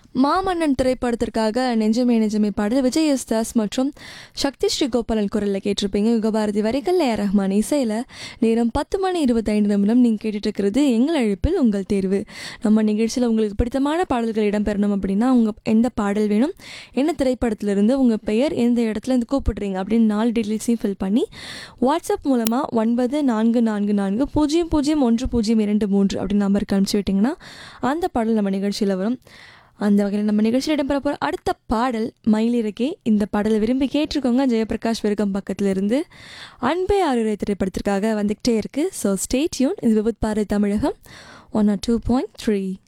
மாமன்னன் திரைப்படத்திற்காக நெஞ்சமே நெஞ்சமே பாடல் விஜய் எஸ் தாஸ் மற்றும் சக்தி ஸ்ரீ கோபாலன் குரலில் கேட்டிருப்பீங்க யுகபாரதி வரிகள் ஏ ரஹ்மான் இசையில் நேரம் பத்து மணி இருபத்தைந்து நிமிடம் நீங்கள் கேட்டுட்டு இருக்கிறது எங்கள் அழைப்பில் உங்கள் தேர்வு நம்ம நிகழ்ச்சியில் உங்களுக்கு பிடித்தமான பாடல்கள் இடம்பெறணும் அப்படின்னா உங்கள் எந்த பாடல் வேணும் என்ன திரைப்படத்திலிருந்து உங்கள் பெயர் எந்த இடத்துல இருந்து கூப்பிடுறீங்க அப்படின்னு நாலு டீட்டெயில்ஸையும் ஃபில் பண்ணி வாட்ஸ்அப் மூலமாக ஒன்பது நான்கு நான்கு நான்கு பூஜ்ஜியம் பூஜ்ஜியம் ஒன்று பூஜ்ஜியம் இரண்டு மூன்று அப்படின்னு நம்பருக்கு அனுப்பிச்சி விட்டிங்கன்னா அந்த பாடல் நம்ம நிகழ்ச்சியில் வரும் அந்த வகையில் நம்ம நிகழ்ச்சியில் இடம்பெற போகிற அடுத்த பாடல் மயிலிறக்கே இந்த பாடலை விரும்பி கேட்டிருக்கோங்க ஜெயபிரகாஷ் விருகம் பக்கத்துல இருந்து அன்பே ஆறுரை திரைப்படத்திற்காக வந்துக்கிட்டே இருக்குது ஸோ ஸ்டே டியூன் இது விபத் பாரு தமிழகம் ஒன் ஆர் டூ பாயிண்ட் த்ரீ